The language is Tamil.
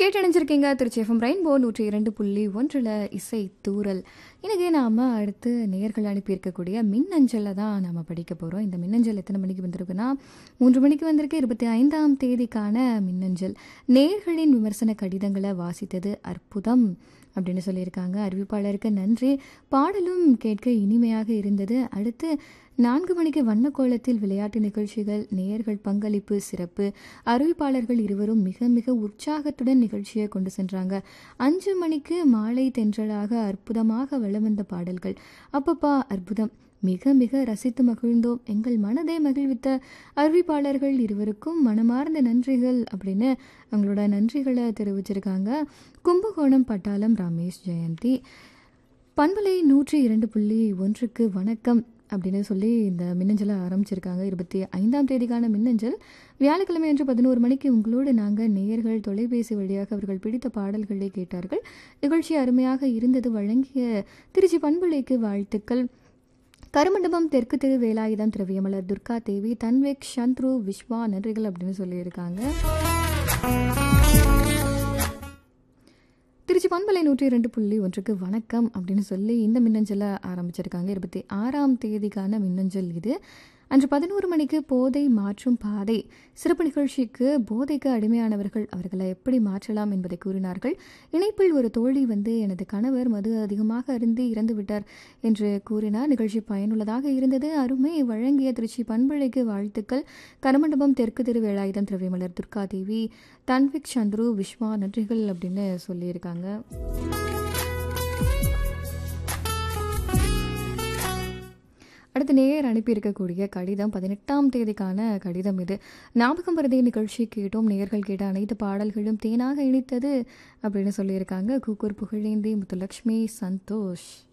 கேட்டணிஞ்சிருக்கீங்க திருச்சி எஃப்எம் ரெயின்போ நூற்றி இரண்டு புள்ளி ஒன்றில் இசை தூரல் இன்னைக்கு நாம் அடுத்து நேர்கள் அனுப்பியிருக்கக்கூடிய மின்னஞ்சலை தான் நாம் படிக்க போகிறோம் இந்த மின்னஞ்சல் எத்தனை மணிக்கு வந்திருக்குன்னா மூன்று மணிக்கு வந்திருக்கு இருபத்தி ஐந்தாம் தேதிக்கான மின்னஞ்சல் நேர்களின் விமர்சன கடிதங்களை வாசித்தது அற்புதம் அப்படின்னு சொல்லியிருக்காங்க அறிவிப்பாளருக்கு நன்றி பாடலும் கேட்க இனிமையாக இருந்தது அடுத்து நான்கு மணிக்கு வண்ணக்கோலத்தில் விளையாட்டு நிகழ்ச்சிகள் நேயர்கள் பங்களிப்பு சிறப்பு அறிவிப்பாளர்கள் இருவரும் மிக மிக உற்சாகத்துடன் நிகழ்ச்சியை கொண்டு சென்றாங்க அஞ்சு மணிக்கு மாலை தென்றலாக அற்புதமாக வலம் வந்த பாடல்கள் அப்பப்பா அற்புதம் மிக மிக ரசித்து மகிழ்ந்தோம் எங்கள் மனதை மகிழ்வித்த அறிவிப்பாளர்கள் இருவருக்கும் மனமார்ந்த நன்றிகள் அப்படின்னு அவங்களோட நன்றிகளை தெரிவிச்சிருக்காங்க கும்பகோணம் பட்டாளம் ரமேஷ் ஜெயந்தி பண்பலை நூற்றி இரண்டு புள்ளி ஒன்றுக்கு வணக்கம் அப்படின்னு சொல்லி இந்த மின்னஞ்சலை ஆரம்பிச்சிருக்காங்க இருபத்தி ஐந்தாம் தேதிக்கான மின்னஞ்சல் வியாழக்கிழமை அன்று பதினோரு மணிக்கு உங்களோடு நாங்கள் நேயர்கள் தொலைபேசி வழியாக அவர்கள் பிடித்த பாடல்களை கேட்டார்கள் நிகழ்ச்சி அருமையாக இருந்தது வழங்கிய திருச்சி பண்பலைக்கு வாழ்த்துக்கள் கருமண்டபம் தெற்கு திரு வேலாயுதம் திரவியமலர் துர்கா தேவி தன்வேக் சந்த்ரு விஸ்வா நன்றிகள் அப்படின்னு சொல்லியிருக்காங்க திருச்சி பண்பலை நூற்றி இரண்டு புள்ளி ஒன்றுக்கு வணக்கம் அப்படின்னு சொல்லி இந்த மின்னஞ்சலை ஆரம்பிச்சிருக்காங்க இருபத்தி ஆறாம் தேதிக்கான மின்னஞ்சல் இது அன்று பதினோரு மணிக்கு போதை மாற்றும் பாதை சிறப்பு நிகழ்ச்சிக்கு போதைக்கு அடிமையானவர்கள் அவர்களை எப்படி மாற்றலாம் என்பதை கூறினார்கள் இணைப்பில் ஒரு தோழி வந்து எனது கணவர் மது அதிகமாக அருந்தி இறந்து விட்டார் என்று கூறினார் நிகழ்ச்சி பயனுள்ளதாக இருந்தது அருமை வழங்கிய திருச்சி பண்பழைக்கு வாழ்த்துக்கள் கரமண்டபம் தெற்கு திரு வேலாயுதம் திரவியமலர் துர்கா தேவி தன்விக் சந்துரு விஸ்வா நன்றிகள் அப்படின்னு சொல்லியிருக்காங்க அடுத்து நேர் அனுப்பியிருக்கக்கூடிய கடிதம் பதினெட்டாம் தேதிக்கான கடிதம் இது ஞாபகம் வருதே நிகழ்ச்சி கேட்டோம் நேர்கள் கேட்ட அனைத்து பாடல்களும் தேனாக இனித்தது அப்படின்னு சொல்லியிருக்காங்க கூக்கூர் புகழேந்தி முத்துலக்ஷ்மி சந்தோஷ்